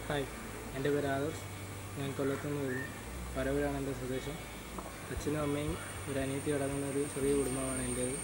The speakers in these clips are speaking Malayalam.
ഹായ് എൻ്റെ പേര് ആദർശ് ഞാൻ കൊല്ലത്തുനിന്ന് വരുന്നു പരവൂരാണ് എൻ്റെ സ്വദേശം അച്ഛനും അമ്മയും ഒരു അനിയത്തി അടങ്ങുന്ന ഒരു ചെറിയ കുടുംബമാണ് എൻ്റേത്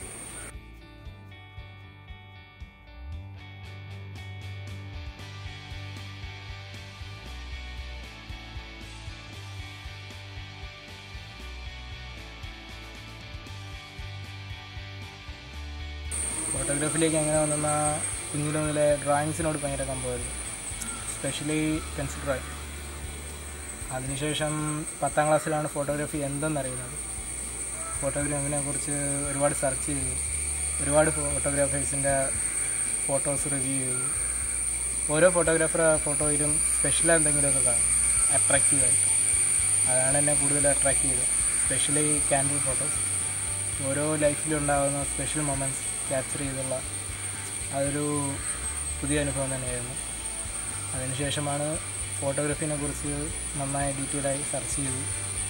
ഫോട്ടോഗ്രാഫിയിലേക്ക് എങ്ങനെ വന്നെന്ന കുഞ്ഞിലെ മുതലേ ഡ്രോയിങ്സിനോട് ഭയങ്കര കമ്പമായിരുന്നു സ്പെഷ്യലി പെൻസിൽ ഡ്രോയിങ് അതിനുശേഷം പത്താം ക്ലാസ്സിലാണ് ഫോട്ടോഗ്രാഫി എന്തെന്നറിയുന്നത് ഫോട്ടോഗ്രാഫിനെ കുറിച്ച് ഒരുപാട് സെർച്ച് ചെയ്തു ഒരുപാട് ഫോട്ടോഗ്രാഫേഴ്സിൻ്റെ ഫോട്ടോസ് റിവ്യൂ ചെയ്തു ഓരോ ഫോട്ടോഗ്രാഫറുടെ ഫോട്ടോയിലും സ്പെഷ്യൽ എന്തെങ്കിലുമൊക്കെ കാണും അട്രാക്റ്റീവായിട്ട് അതാണ് എന്നെ കൂടുതൽ അട്രാക്റ്റ് ചെയ്തത് സ്പെഷ്യലി ക്യാൻഡിൽ ഫോട്ടോസ് ഓരോ ലൈഫിലുണ്ടാകുന്ന സ്പെഷ്യൽ മൊമെൻറ്റ്സ് ക്യാപ്ചർ ചെയ്തുള്ള അതൊരു പുതിയ അനുഭവം തന്നെയായിരുന്നു അതിനുശേഷമാണ് ഫോട്ടോഗ്രാഫിനെ കുറിച്ച് നന്നായി ഡീറ്റെയിലായി സെർച്ച് ചെയ്തു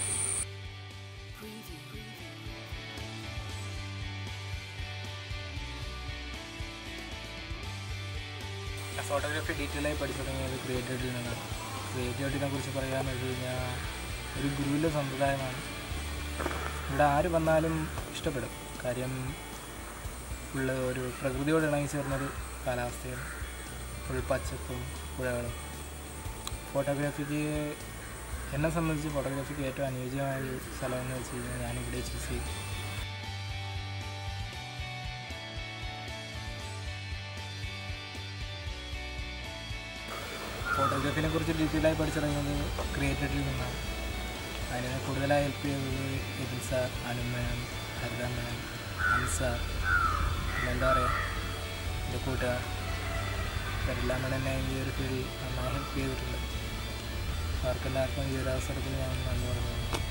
ഫോട്ടോഗ്രാഫി ഡീറ്റെയിലായി പഠിച്ചു തുടങ്ങിയത് ക്രിയേറ്റിവിറ്റിയിൽ നിന്നാണ് ക്രിയേറ്റിവിറ്റിനെ കുറിച്ച് പറയാമെന്ന് വെച്ച് കഴിഞ്ഞാൽ ഒരു ഗുരുവിൻ്റെ സമ്പ്രദായമാണ് ഇവിടെ ആര് വന്നാലും ഇഷ്ടപ്പെടും കാര്യം ഉള്ള ഒരു പ്രകൃതിയോട് ഇണങ്ങി ചേർന്നൊരു കാലാവസ്ഥയാണ് ഫുൾ പച്ചപ്പും പുഴകളും ഫോട്ടോഗ്രാഫിക്ക് എന്നെ സംബന്ധിച്ച് ഫോട്ടോഗ്രാഫിക്ക് ഏറ്റവും അനുയോജ്യമായ ഒരു സ്ഥലം എന്ന് വെച്ച് കഴിഞ്ഞാൽ ഞാനിവിടെ ചൂസ് ചെയ്യും ഫോട്ടോഗ്രാഫിനെ കുറിച്ച് ഡീറ്റെയിലായി പഠിച്ചിറങ്ങിയത് ക്രിയേറ്റഡിൽ നിന്നാണ് അതിനെ കൂടുതലായി ഹെൽപ്പ് ചെയ്തത് എബിൻ സാർ അനുമൻ ഹരിതമ്മൻ അൻസാർ പിന്നെ എന്താ പറയുക എൻ്റെ കൂട്ടുകാർ ഇവരെല്ലാം കൂടെ എന്നെ ഈ ഒരു ഫീൽഡിൽ നന്നായി ഹെൽപ്പ് ചെയ്തിട്ടുണ്ട് അവർക്കെല്ലാവർക്കും ഈ ഒരു അവസരത്തിൽ ഞാൻ നന്ദി പറഞ്ഞു